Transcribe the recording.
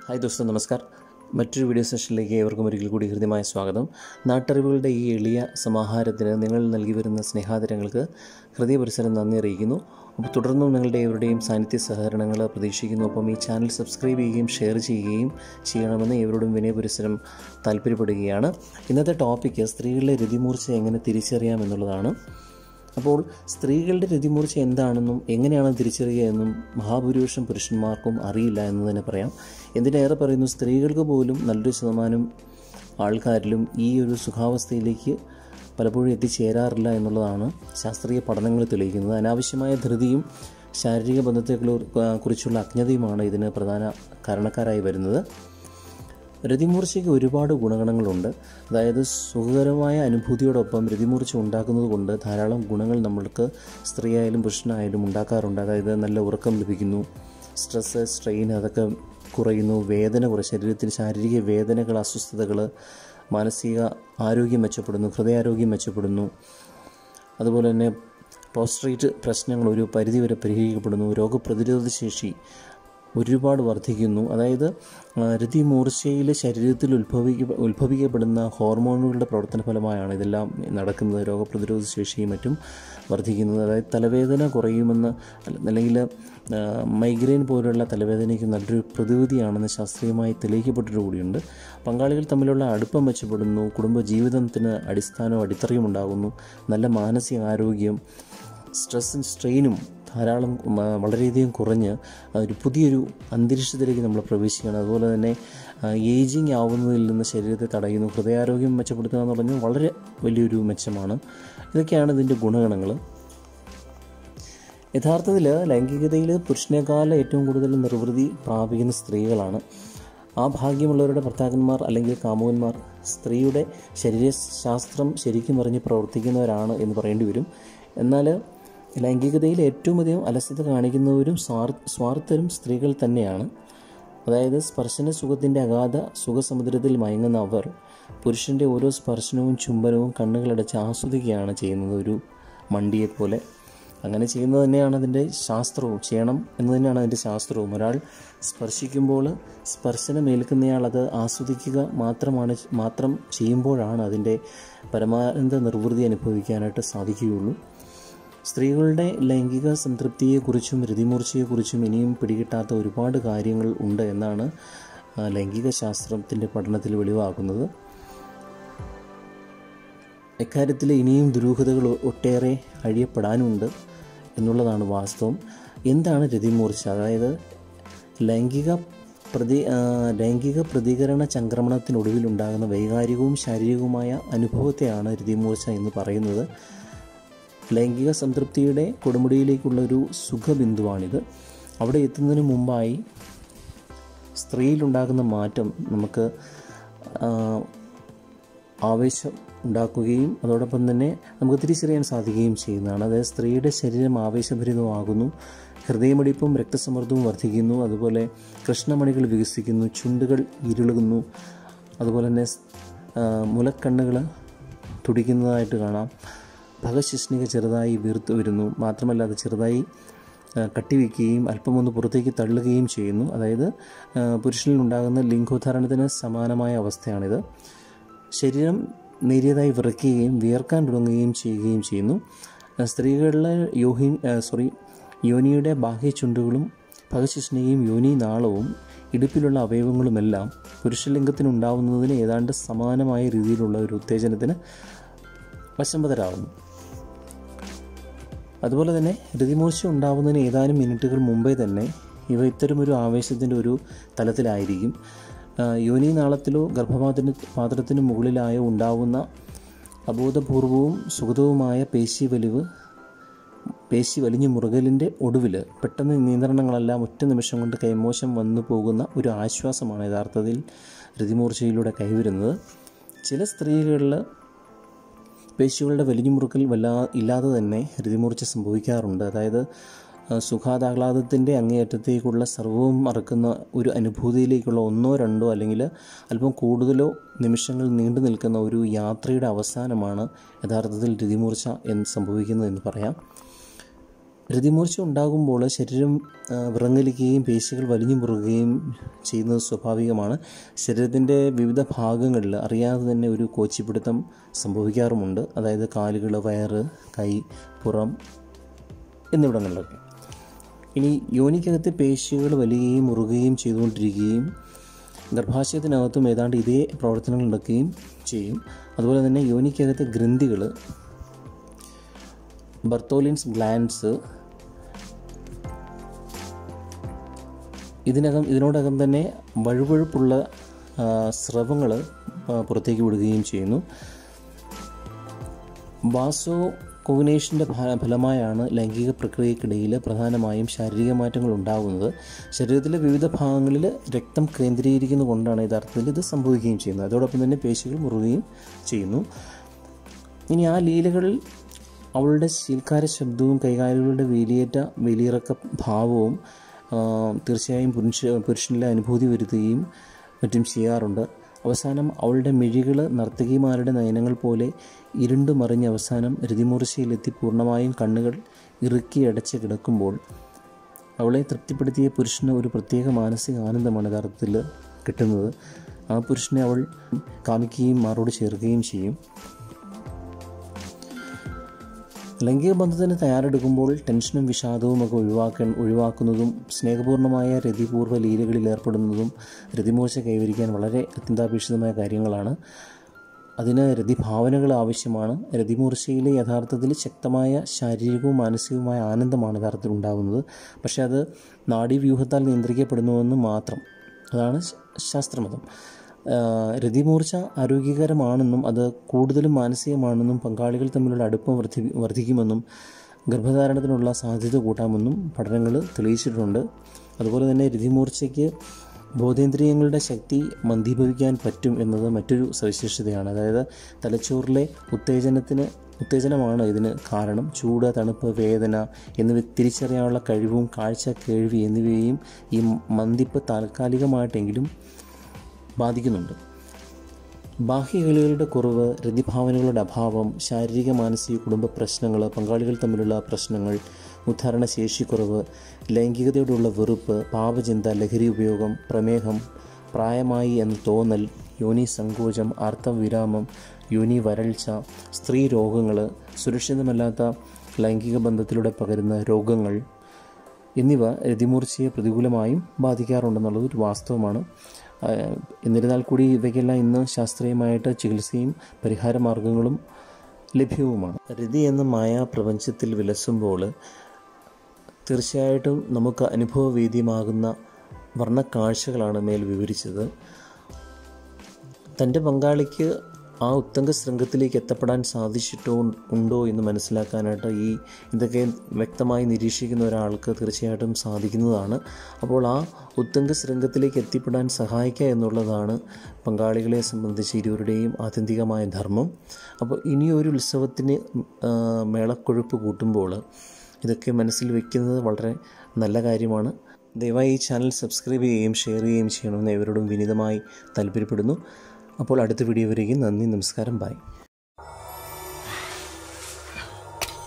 hi ദോസ്തോ നമസ്കാർ മറ്റൊരു video സെഷനിലേക്ക് ഏവർക്കും ഒരിക്കൽ കൂടി ഹൃദ്യമായ സ്വാഗതം നാട്ടറിവുകളുടെ ഈ എളിയ സമാഹാരത്തിന് നിങ്ങൾ നൽകി വരുന്ന സ്നേഹാദരങ്ങൾക്ക് ഹൃദയപരിസരം നന്ദി അറിയിക്കുന്നു അപ്പോൾ തുടർന്നും നിങ്ങളുടെ ഏവരുടെയും സാന്നിധ്യ സഹകരണങ്ങൾ പ്രതീക്ഷിക്കുന്നു ഒപ്പം ഈ ചാനൽ സബ്സ്ക്രൈബ് ചെയ്യുകയും ഷെയർ ചെയ്യുകയും ചെയ്യണമെന്ന് ഏവരോടും വിനയപരിസരം താല്പര്യപ്പെടുകയാണ് ഇന്നത്തെ ടോപ്പിക്ക് സ്ത്രീകളിലെ രതിമൂർച്ച എങ്ങനെ തിരിച്ചറിയാം എന്നുള്ളതാണ് അപ്പോൾ സ്ത്രീകളുടെ രതിമൂർച്ച എന്താണെന്നും എങ്ങനെയാണ് തിരിച്ചറിയുക എന്നും മഹാഭൂരിപക്ഷം പുരുഷന്മാർക്കും അറിയില്ല എന്ന് തന്നെ പറയാം എന്തിനേറെ പറയുന്നു സ്ത്രീകൾക്ക് പോലും നല്ലൊരു ശതമാനം ആൾക്കാരിലും ഈ ഒരു സുഖാവസ്ഥയിലേക്ക് പലപ്പോഴും എത്തിച്ചേരാറില്ല എന്നുള്ളതാണ് ശാസ്ത്രീയ പഠനങ്ങൾ തെളിയിക്കുന്നത് അനാവശ്യമായ ധൃതിയും ശാരീരിക ബന്ധത്തെ കുറിച്ചുള്ള അജ്ഞതയുമാണ് ഇതിന് പ്രധാന കാരണക്കാരായി വരുന്നത് രതിമൂർച്ചയ്ക്ക് ഒരുപാട് ഗുണഗണങ്ങളുണ്ട് അതായത് സുഖകരമായ അനുഭൂതിയോടൊപ്പം രതിമൂർച്ച ഉണ്ടാക്കുന്നത് കൊണ്ട് ധാരാളം ഗുണങ്ങൾ നമ്മൾക്ക് സ്ത്രീയായാലും പുരുഷനായാലും ഉണ്ടാക്കാറുണ്ട് അതായത് നല്ല ഉറക്കം ലഭിക്കുന്നു സ്ട്രെസ്സ് സ്ട്രെയിൻ അതൊക്കെ കുറയുന്നു വേദന കുറ ശരീരത്തിൽ ശാരീരിക വേദനകൾ അസ്വസ്ഥതകൾ മാനസിക ആരോഗ്യം മെച്ചപ്പെടുന്നു ഹൃദയാരോഗ്യം മെച്ചപ്പെടുന്നു അതുപോലെ തന്നെ പോസ്ട്രേറ്റ് പ്രശ്നങ്ങൾ ഒരു പരിധിവരെ പരിഹരിക്കപ്പെടുന്നു രോഗപ്രതിരോധ ശേഷി ഒരുപാട് വർദ്ധിക്കുന്നു അതായത് രതിമൂർച്ചയിൽ ശരീരത്തിൽ ഉത്ഭവിക്ക ഉത്ഭവിക്കപ്പെടുന്ന ഹോർമോണുകളുടെ പ്രവർത്തന ഫലമായാണ് ഇതെല്ലാം നടക്കുന്നത് രോഗപ്രതിരോധ ശേഷിയും മറ്റും വർദ്ധിക്കുന്നത് അതായത് തലവേദന കുറയുമെന്ന് അല്ലെങ്കിൽ മൈഗ്രെയിൻ പോലുള്ള തലവേദനയ്ക്ക് നല്ലൊരു പ്രതിവിധിയാണെന്ന് ശാസ്ത്രീയമായി തെളിയിക്കപ്പെട്ടിട്ട് കൂടിയുണ്ട് പങ്കാളികൾ തമ്മിലുള്ള അടുപ്പം മെച്ചപ്പെടുന്നു കുടുംബ ജീവിതത്തിന് അടിസ്ഥാനവും അടിത്തറയും ഉണ്ടാകുന്നു നല്ല മാനസിക ആരോഗ്യം സ്ട്രെസ്സും സ്ട്രെയിനും ധാരാളം വളരെയധികം കുറഞ്ഞ് ഒരു പുതിയൊരു അന്തരീക്ഷത്തിലേക്ക് നമ്മൾ പ്രവേശിക്കുകയാണ് അതുപോലെ തന്നെ ഏജിങ് ആവുന്നതിൽ നിന്ന് ശരീരത്തെ തടയുന്നു ഹൃദയാരോഗ്യം മെച്ചപ്പെടുത്തുക എന്ന് പറഞ്ഞാൽ വളരെ വലിയൊരു മെച്ചമാണ് ഇതൊക്കെയാണ് ഇതിൻ്റെ ഗുണഗണങ്ങൾ യഥാർത്ഥത്തിൽ ലൈംഗികതയിൽ പുരുഷനേക്കാൾ ഏറ്റവും കൂടുതൽ നിർവൃതി പ്രാപിക്കുന്ന സ്ത്രീകളാണ് ആ ഭാഗ്യമുള്ളവരുടെ ഭർത്താക്കന്മാർ അല്ലെങ്കിൽ കാമുകന്മാർ സ്ത്രീയുടെ ശരീരശാസ്ത്രം ശരിക്കും അറിഞ്ഞ് പ്രവർത്തിക്കുന്നവരാണ് എന്ന് പറയേണ്ടി വരും എന്നാൽ ലൈംഗികതയിൽ ഏറ്റവും അധികം അലസ്യത കാണിക്കുന്നവരും സ്വാർ സ്വാർത്ഥരും സ്ത്രീകൾ തന്നെയാണ് അതായത് സ്പർശന സുഖത്തിൻ്റെ അഗാധ സുഖസമുദ്രത്തിൽ മയങ്ങുന്ന അവർ പുരുഷൻ്റെ ഓരോ സ്പർശനവും ചുംബനവും കണ്ണുകളടച്ച് ആസ്വദിക്കുകയാണ് ചെയ്യുന്നത് ഒരു മണ്ടിയെപ്പോലെ അങ്ങനെ ചെയ്യുന്നത് തന്നെയാണ് അതിൻ്റെ ശാസ്ത്രവും ചെയ്യണം എന്ന് തന്നെയാണ് അതിൻ്റെ ശാസ്ത്രവും ഒരാൾ സ്പർശിക്കുമ്പോൾ സ്പർശനം ഏൽക്കുന്നയാൾ അത് ആസ്വദിക്കുക മാത്രമാണ് മാത്രം ചെയ്യുമ്പോഴാണ് അതിൻ്റെ പരമാനന്ദ നിർവൃതി അനുഭവിക്കാനായിട്ട് സാധിക്കുകയുള്ളൂ സ്ത്രീകളുടെ ലൈംഗിക സംതൃപ്തിയെക്കുറിച്ചും രതിമൂർച്ചയെക്കുറിച്ചും ഇനിയും പിടികിട്ടാത്ത ഒരുപാട് കാര്യങ്ങൾ ഉണ്ട് എന്നാണ് ലൈംഗിക ശാസ്ത്രത്തിൻ്റെ പഠനത്തിൽ വെളിവാക്കുന്നത് ഇക്കാര്യത്തിൽ ഇനിയും ദുരൂഹതകൾ ഒട്ടേറെ അഴിയപ്പെടാനുണ്ട് എന്നുള്ളതാണ് വാസ്തവം എന്താണ് രതിമൂർച്ച അതായത് ലൈംഗിക പ്രതി ലൈംഗിക പ്രതികരണ ചംക്രമണത്തിനൊടുവിലുണ്ടാകുന്ന വൈകാരികവും ശാരീരികവുമായ അനുഭവത്തെയാണ് രതിമൂർച്ച എന്ന് പറയുന്നത് ലൈംഗിക സംതൃപ്തിയുടെ കൊടുമുടിയിലേക്കുള്ള ഒരു സുഖബിന്ദുവാണിത് അവിടെ എത്തുന്നതിന് മുമ്പായി സ്ത്രീയിലുണ്ടാകുന്ന മാറ്റം നമുക്ക് ആവേശം ഉണ്ടാക്കുകയും അതോടൊപ്പം തന്നെ നമുക്ക് തിരിച്ചറിയാൻ സാധിക്കുകയും ചെയ്യുന്നതാണ് അതായത് സ്ത്രീയുടെ ശരീരം ആവേശഭരിതമാകുന്നു ഹൃദയമിടിപ്പും രക്തസമ്മർദ്ദവും വർദ്ധിക്കുന്നു അതുപോലെ കൃഷ്ണമണികൾ വികസിക്കുന്നു ചുണ്ടുകൾ ഇരുളുകുന്നു അതുപോലെ തന്നെ മുലക്കണ്ണുകൾ തുടിക്കുന്നതായിട്ട് കാണാം ഭഗശിഷ്ണിക ചെറുതായി വീർത്തു വരുന്നു മാത്രമല്ല അത് ചെറുതായി കട്ടിവെക്കുകയും അല്പം ഒന്ന് പുറത്തേക്ക് തള്ളുകയും ചെയ്യുന്നു അതായത് പുരുഷനിൽ ഉണ്ടാകുന്ന ലിംഗോദ്ധാരണത്തിന് സമാനമായ അവസ്ഥയാണിത് ശരീരം നേരിയതായി വിറയ്ക്കുകയും വിയർക്കാൻ തുടങ്ങുകയും ചെയ്യുകയും ചെയ്യുന്നു സ്ത്രീകളിലെ യോഹി സോറി യോനിയുടെ ബാഹ്യ ചുണ്ടുകളും ഭഗശിഷ്ണിയും യോനി നാളവും ഇടുപ്പിലുള്ള അവയവങ്ങളുമെല്ലാം പുരുഷലിംഗത്തിനുണ്ടാവുന്നതിന് ഏതാണ്ട് സമാനമായ രീതിയിലുള്ള ഒരു ഉത്തേജനത്തിന് വശംബതരാകുന്നു അതുപോലെ തന്നെ രതിമൂർച്ച ഉണ്ടാവുന്നതിന് ഏതാനും മിനിറ്റുകൾ മുമ്പേ തന്നെ ഇവ ഇത്തരമൊരു ആവേശത്തിൻ്റെ ഒരു തലത്തിലായിരിക്കും യോനി നാളത്തിലോ ഗർഭപാത്രത്തിന് പാത്രത്തിന് മുകളിലായോ ഉണ്ടാവുന്ന അബോധപൂർവവും സുഗതവുമായ പേശി വലിവ് പേശി വലിഞ്ഞു മുറുകലിൻ്റെ ഒടുവിൽ പെട്ടെന്ന് നിയന്ത്രണങ്ങളെല്ലാം ഒറ്റ നിമിഷം കൊണ്ട് കൈമോശം വന്നു പോകുന്ന ഒരു ആശ്വാസമാണ് യഥാർത്ഥത്തിൽ രതിമൂർച്ചയിലൂടെ കൈവരുന്നത് ചില സ്ത്രീകളിൽ പേശികളുടെ വലിഞ്ഞു മുറുക്കൽ വല്ലാ ഇല്ലാതെ തന്നെ രതിമൂർച്ച സംഭവിക്കാറുണ്ട് അതായത് സുഖാതാഹ്ലാദത്തിൻ്റെ അങ്ങേയറ്റത്തേക്കുള്ള സർവവും മറക്കുന്ന ഒരു അനുഭൂതിയിലേക്കുള്ള ഒന്നോ രണ്ടോ അല്ലെങ്കിൽ അല്പം കൂടുതലോ നിമിഷങ്ങൾ നീണ്ടു നിൽക്കുന്ന ഒരു യാത്രയുടെ അവസാനമാണ് യഥാർത്ഥത്തിൽ രതിമൂർച്ച എന്ന് സംഭവിക്കുന്നത് എന്ന് പറയാം രതിമൂർച്ച ഉണ്ടാകുമ്പോൾ ശരീരം ആ, വിറങ്ങലിക്കുകയും പേശികൾ വലിഞ്ഞു മുറുകുകയും ചെയ്യുന്നത് സ്വാഭാവികമാണ് ശരീരത്തിൻ്റെ വിവിധ ഭാഗങ്ങളിൽ അറിയാതെ തന്നെ ഒരു കോച്ചിപ്പിടുത്തം സംഭവിക്കാറുമുണ്ട് അതായത് കാലുകൾ വയറ് കൈ പുറം എന്നിവിടങ്ങളിലൊക്കെ ഇനി യോനിക്കകത്തെ പേശികൾ വലിയുകയും മുറുകുകയും ചെയ്തുകൊണ്ടിരിക്കുകയും ഗർഭാശയത്തിനകത്തും ഏതാണ്ട് ഇതേ പ്രവർത്തനങ്ങൾ നടക്കുകയും ചെയ്യും അതുപോലെ തന്നെ യോനിക്കകത്തെ ഗ്രന്ഥികൾ ബർത്തോലിൻസ് ഗ്ലാൻഡ്സ് ഇതിനകം ഇതിനോടകം തന്നെ വഴുവഴുപ്പുള്ള സ്രവങ്ങൾ പുറത്തേക്ക് വിടുകയും ചെയ്യുന്നു വാസോ കോഗുനേഷൻ്റെ ഫലമായാണ് ലൈംഗിക പ്രക്രിയക്കിടയിൽ പ്രധാനമായും ശാരീരിക മാറ്റങ്ങൾ ഉണ്ടാകുന്നത് ശരീരത്തിലെ വിവിധ ഭാഗങ്ങളിൽ രക്തം കേന്ദ്രീകരിക്കുന്നത് കൊണ്ടാണ് യഥാർത്ഥത്തിൽ ഇത് സംഭവിക്കുകയും ചെയ്യുന്നത് അതോടൊപ്പം തന്നെ പേശികൾ മുറുകയും ചെയ്യുന്നു ഇനി ആ ലീലകളിൽ അവളുടെ ശീൽക്കാര ശബ്ദവും കൈകാലുകളുടെ വേലിയേറ്റ വേലിയിറക്ക ഭാവവും ആ, തീർച്ചയായും പുരുഷ പുരുഷനിലെ അനുഭൂതി വരുത്തുകയും മറ്റും ചെയ്യാറുണ്ട് അവസാനം അവളുടെ മിഴികൾ നർത്തകിമാരുടെ നയനങ്ങൾ പോലെ ഇരുണ്ടു മറിഞ്ഞ് അവസാനം രതിമൂർച്ചയിലെത്തി പൂർണ്ണമായും കണ്ണുകൾ ഇറുക്കി അടച്ച് കിടക്കുമ്പോൾ അവളെ തൃപ്തിപ്പെടുത്തിയ പുരുഷന് ഒരു പ്രത്യേക മാനസിക ആനന്ദമാണ് യഥാർത്ഥത്തിൽ കിട്ടുന്നത് ആ പുരുഷനെ അവൾ കാമിക്കുകയും മാറോട് ചേർക്കുകയും ചെയ്യും ലൈംഗിക ബന്ധത്തിന് തയ്യാറെടുക്കുമ്പോൾ ടെൻഷനും വിഷാദവും ഒക്കെ ഒഴിവാക്കാൻ ഒഴിവാക്കുന്നതും സ്നേഹപൂർണ്ണമായ രതിപൂർവ്വ ലീലകളിൽ ഏർപ്പെടുന്നതും രതിമൂർച്ച കൈവരിക്കാൻ വളരെ അത്യന്താപേക്ഷിതമായ കാര്യങ്ങളാണ് അതിന് രതിഭാവനകൾ ആവശ്യമാണ് രതിമൂർച്ചയിലെ യഥാർത്ഥത്തിൽ ശക്തമായ ശാരീരികവും മാനസികവുമായ ആനന്ദമാണ് യഥാർത്ഥത്തിൽ ഉണ്ടാകുന്നത് പക്ഷേ അത് നാഡീവ്യൂഹത്താൽ നിയന്ത്രിക്കപ്പെടുന്നുവെന്ന് മാത്രം അതാണ് ശ- ശാസ്ത്രമതം ആ, രതിമൂർച്ച ആരോഗ്യകരമാണെന്നും അത് കൂടുതലും മാനസികമാണെന്നും പങ്കാളികൾ തമ്മിലുള്ള അടുപ്പം വർദ്ധി വർദ്ധിക്കുമെന്നും ഗർഭധാരണത്തിനുള്ള സാധ്യത കൂട്ടാമെന്നും പഠനങ്ങൾ തെളിയിച്ചിട്ടുണ്ട് അതുപോലെ തന്നെ രതിമൂർച്ചയ്ക്ക് ബോധേന്ദ്രിയങ്ങളുടെ ശക്തി മന്ദീഭവിക്കാൻ പറ്റും എന്നത് മറ്റൊരു സവിശേഷതയാണ് അതായത് തലച്ചോറിലെ ഉത്തേജനത്തിന് ഉത്തേജനമാണ് ഇതിന് കാരണം ചൂട് തണുപ്പ് വേദന എന്നിവ തിരിച്ചറിയാനുള്ള കഴിവും കാഴ്ച കേൾവി എന്നിവയെയും ഈ മന്ദിപ്പ് താൽക്കാലികമായിട്ടെങ്കിലും ബാധിക്കുന്നുണ്ട് ബാഹ്യകളികളുടെ കുറവ് രതിഭാവനകളുടെ അഭാവം ശാരീരിക മാനസിക കുടുംബ പ്രശ്നങ്ങൾ പങ്കാളികൾ തമ്മിലുള്ള പ്രശ്നങ്ങൾ ഉദ്ധാരണ ശേഷിക്കുറവ് ലൈംഗികതയോടുള്ള വെറുപ്പ് പാപചിന്ത ലഹരി ഉപയോഗം പ്രമേഹം പ്രായമായി എന്ന തോന്നൽ യോനി സങ്കോചം ആർത്തവിരാമം യോനി വരൾച്ച സ്ത്രീ രോഗങ്ങൾ സുരക്ഷിതമല്ലാത്ത ലൈംഗിക ബന്ധത്തിലൂടെ പകരുന്ന രോഗങ്ങൾ എന്നിവ രതിമൂർച്ചയെ പ്രതികൂലമായും ബാധിക്കാറുണ്ടെന്നുള്ളത് ഒരു വാസ്തവമാണ് ആ, എന്നിരുന്നാൽ കൂടി ഇവയ്ക്കെല്ലാം ഇന്ന് ശാസ്ത്രീയമായിട്ട് ചികിത്സയും പരിഹാര മാർഗങ്ങളും ലഭ്യവുമാണ് രതി എന്ന മായാപ്രപഞ്ചത്തിൽ വിലസുമ്പോൾ തീർച്ചയായിട്ടും നമുക്ക് അനുഭവവേദ്യമാകുന്ന വർണ്ണക്കാഴ്ചകളാണ് മേൽ വിവരിച്ചത് തൻ്റെ പങ്കാളിക്ക് ആ ഉത്തങ്ക ശൃംഗത്തിലേക്ക് എത്തപ്പെടാൻ സാധിച്ചിട്ടോ ഉണ്ടോ എന്ന് മനസ്സിലാക്കാനായിട്ട് ഈ ഇതൊക്കെ വ്യക്തമായി നിരീക്ഷിക്കുന്ന ഒരാൾക്ക് തീർച്ചയായിട്ടും സാധിക്കുന്നതാണ് അപ്പോൾ ആ ഉത്തങ്ക ശൃംഗത്തിലേക്ക് എത്തിപ്പെടാൻ സഹായിക്കുക എന്നുള്ളതാണ് പങ്കാളികളെ സംബന്ധിച്ച് ഇരുവരുടെയും ആത്യന്തികമായ ധർമ്മം അപ്പോൾ ഇനിയൊരു ഉത്സവത്തിന് ആ, മേളക്കൊഴുപ്പ് കൂട്ടുമ്പോൾ ഇതൊക്കെ മനസ്സിൽ വെക്കുന്നത് വളരെ നല്ല കാര്യമാണ് ദയവായി ഈ ചാനൽ സബ്സ്ക്രൈബ് ചെയ്യുകയും ഷെയർ ചെയ്യുകയും ചെയ്യണമെന്ന് ഏവരോടും വിനീതമായി താല്പര്യപ്പെടുന്നു അപ്പോൾ അടുത്ത വീഡിയോ വരികയും നന്ദി നമസ്കാരം ബൈ